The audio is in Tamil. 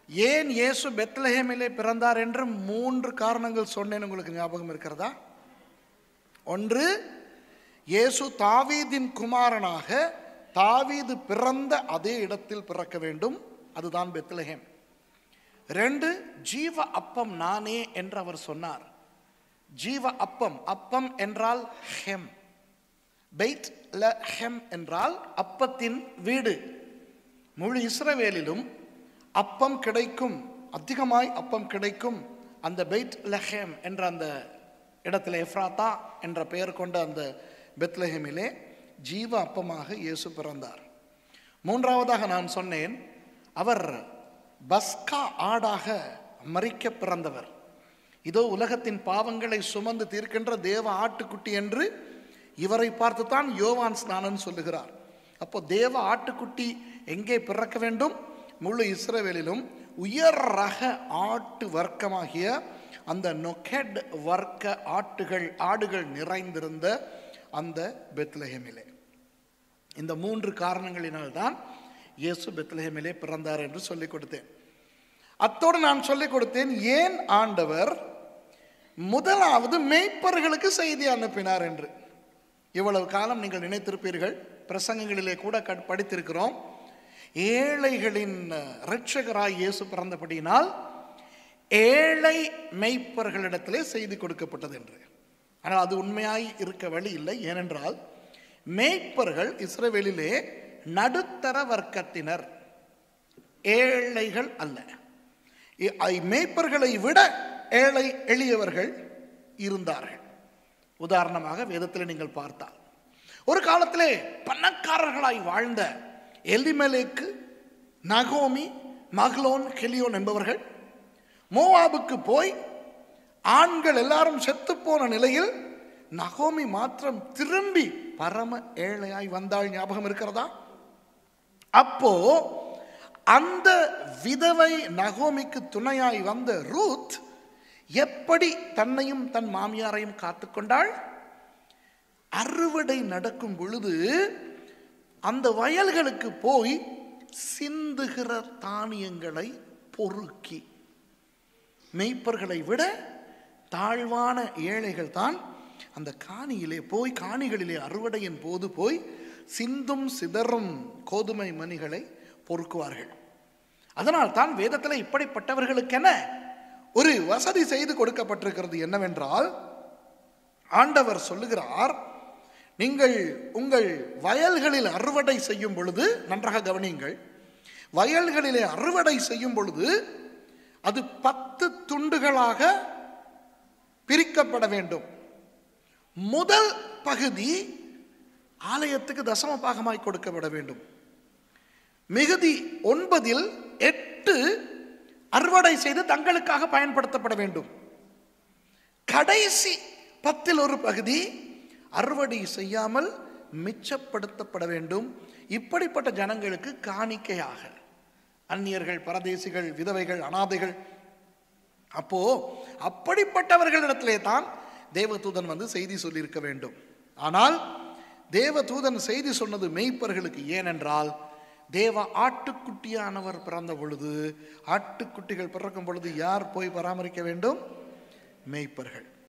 ஏன் இயேசு பெத்லஹேமிலே பிறந்தார் என்று மூன்று காரணங்கள் சொன்னேன் உங்களுக்கு ஞாபகம் இருக்கிறதா ஒன்று இயேசு தாவீதின் குமாரனாக தாவீது பிறந்த அதே இடத்தில் பிறக்க வேண்டும் அதுதான் பெத்லஹேம் ரெண்டு ஜீவ அப்பம் நானே என்று அவர் சொன்னார் ஜீவ அப்பம் அப்பம் என்றால் ஹெம் பெய்ட் ல ஹெம் என்றால் அப்பத்தின் வீடு முழு இஸ்ரவேலிலும் அப்பம் கிடைக்கும் அதிகமாய் அப்பம் கிடைக்கும் அந்த பெய்ட் லஹேம் என்ற அந்த இடத்துல எஃப்ராத்தா என்ற பெயர் கொண்ட அந்த பெத்லஹேமிலே ஜீவ அப்பமாக இயேசு பிறந்தார் மூன்றாவதாக நான் சொன்னேன் அவர் பஸ்கா ஆடாக மறிக்க பிறந்தவர் இதோ உலகத்தின் பாவங்களை சுமந்து தீர்க்கின்ற தேவ ஆட்டுக்குட்டி என்று இவரை பார்த்துத்தான் யோவான் ஸ்நானன் சொல்லுகிறார் அப்போ தேவ ஆட்டுக்குட்டி எங்கே பிறக்க வேண்டும் முழு இஸ்ரவேலிலும் உயர் ரக ஆட்டு வர்க்கமாகிய அந்த நொகெட் வர்க்க ஆட்டுகள் ஆடுகள் நிறைந்திருந்த அந்த பெத்லஹேமிலே இந்த மூன்று காரணங்களினால்தான் இயேசு பெத்லஹேமிலே பிறந்தார் என்று சொல்லிக் கொடுத்தேன் அத்தோடு நான் சொல்லிக் கொடுத்தேன் ஏன் ஆண்டவர் முதலாவது மேய்ப்பர்களுக்கு செய்தி அனுப்பினார் என்று இவ்வளவு காலம் நீங்கள் நினைத்திருப்பீர்கள் பிரசங்கங்களிலே கூட கட்- படித்திருக்கிறோம் ஏழைகளின் இரட்சகராய் இயேசு பிறந்தபடியினால் ஏழை மெய்ப்பர்களிடத்திலே செய்தி கொடுக்கப்பட்டது என்று ஆனால் அது உண்மையாய் இருக்க வழி இல்லை ஏனென்றால் மேய்ப்பர்கள் இஸ்ரவேலிலே நடுத்தர வர்க்கத்தினர் ஏழைகள் அல்ல இ- ஐ- மேய்ப்பர்களை விட ஏழை எளியவர்கள் இருந்தார்கள் உதாரணமாக வேதத்தில் நீங்கள் பார்த்தால் ஒரு காலத்திலே பணக்காரர்களாய் வாழ்ந்த எலிமெலேக்கு நகோமி மக்லோன் கெலியோன் என்பவர்கள் மோவாபுக்கு போய் ஆண்கள் எல்லாரும் செத்துப்போன நிலையில் நகோமி மாத்திரம் திரும்பி பரம ஏழையாய் வந்தாள் ஞாபகம் இருக்கிறதா அப்போ அந்த விதவை நகோமிக்கு துணையாய் வந்த ரூத் எப்படி தன்னையும் தன் மாமியாரையும் காத்துக்கொண்டாள் அறுவடை நடக்கும் பொழுது அந்த வயல்களுக்கு போய் சிந்துகிற தானியங்களை பொறுக்கி மெய்ப்பர்களை விட தாழ்வான ஏழைகள் தான் அந்த காணியிலே போய் காணிகளிலே அறுவடையின் போது போய் சிந்தும் சிதறும் கோதுமை மணிகளை பொறுக்குவார்கள் அதனால் தான் வேதத்தில் இப்படிப்பட்டவர்களுக்கென ஒரு வசதி செய்து கொடுக்கப்பட்டிருக்கிறது என்னவென்றால் ஆண்டவர் சொல்லுகிறார் நீங்கள் உங்கள் வயல்களில் அறுவடை செய்யும் பொழுது நன்றாக கவனியுங்கள் வயல்களிலே அறுவடை செய்யும் பொழுது அது பத்து துண்டுகளாக பிரிக்கப்பட வேண்டும் முதல் பகுதி ஆலயத்துக்கு தசம பாகமாய் கொடுக்கப்பட வேண்டும் மிகுதி ஒன்பதில் எட்டு அறுவடை செய்து தங்களுக்காக பயன்படுத்தப்பட வேண்டும் கடைசி பத்தில் ஒரு பகுதி அறுவடை செய்யாமல் மிச்சப்படுத்தப்பட வேண்டும் இப்படிப்பட்ட ஜனங்களுக்கு காணிக்கையாக அந்நியர்கள் பரதேசிகள் விதவைகள் அனாதைகள் அப்போ அப்படிப்பட்டவர்களிடத்திலே தான் தேவதூதன் வந்து செய்தி சொல்லியிருக்க வேண்டும் ஆனால் தேவதூதன் செய்தி சொன்னது மெய்ப்பர்களுக்கு ஏனென்றால் தேவ ஆட்டுக்குட்டியானவர் பிறந்த பொழுது ஆட்டுக்குட்டிகள் பிறக்கும் பொழுது யார் போய் பராமரிக்க வேண்டும் மெய்ப்பர்கள்